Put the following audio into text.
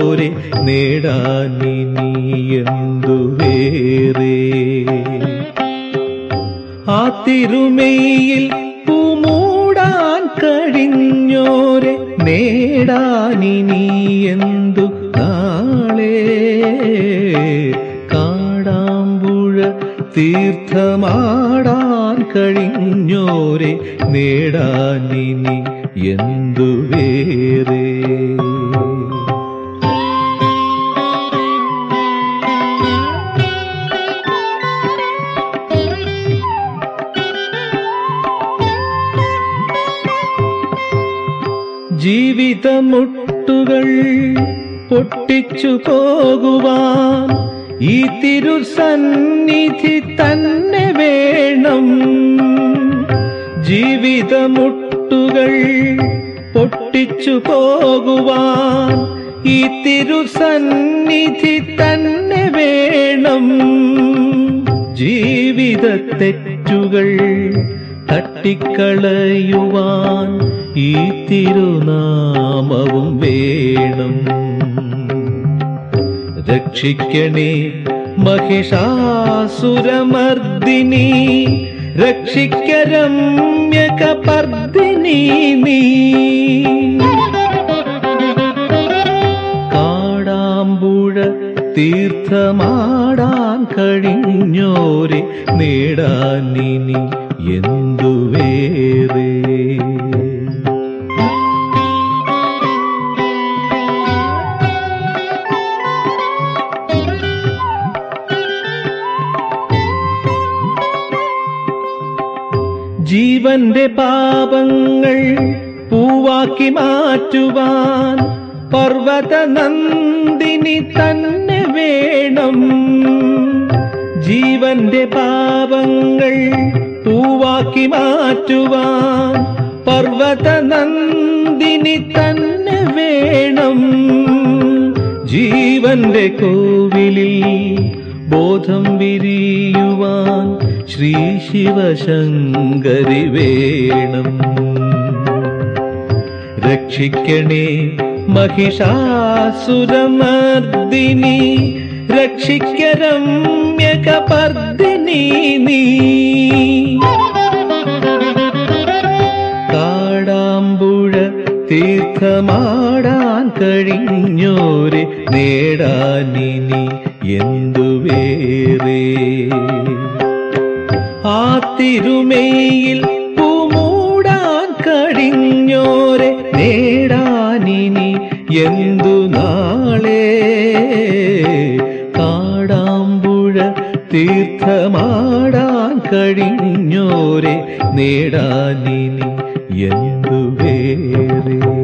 കഴിഞ്ഞോരെ നേടാനിനി എന്തു വേറെ ആ തിരുമയിൽ പൂമൂടാൻ കഴിഞ്ഞോരെ നേടാനിനി എന്തു നാളെ കാടാമ്പുഴ തീർത്ഥമാടാൻ കഴിഞ്ഞോരെ നേടാനിനി എന്തു വേറെ ജീവിതമുട്ടുകൾ പൊട്ടിച്ചു പോകുവാൻ ഈ തിരുസന്നിധി തന്നെ വേണം ജീവിതമുട്ടുകൾ പൊട്ടിച്ചു പോകുവാൻ ഈ തിരുസന്നിധി തന്നെ വേണം ജീവിത തെറ്റുകൾ തട്ടിക്കളയുവാൻ ഈ തിരുനാമവും വേണം രക്ഷിക്കണേ മഹിഷാസുരമർദിനി രക്ഷിക്കരമ്യക പർദിനി നീ കാടാമ്പുഴ തീർത്ഥമാടാൻ കഴിഞ്ഞോരെ നേടാനിനി എന്തു വേറെ ജീവന്റെ പാപങ്ങൾ പൂവാക്കി മാറ്റുവാൻ പർവത നന്ദിനി തന്നെ വേണം ജീവന്റെ പാപങ്ങൾ പൂവാക്കി മാറ്റുവാൻ പർവത നന്ദിനി തന്നെ വേണം ജീവന്റെ കോവിലിൽ ബോധം വിരിയുവാൻ ശ്രീ ശിവശങ്കരി വേണം രക്ഷിക്കണേ മഹിഷാസുരമർദിനി രക്ഷിക്കരമ്യക പർദിനി നീ കാടാമ്പുഴ തീർത്ഥമാടാൻ കഴിഞ്ഞോരെ നേടാനിനി എന്തു വേറെ ആ തിരുമേയിൽ പൂമൂടാൻ കഴിഞ്ഞോരെ നേടാനിനി എന്തു നാളെ കാടാമ്പുഴ തീർത്ഥമാടാൻ കഴിഞ്ഞോരെ നേടാനിനി എന്തു വേറെ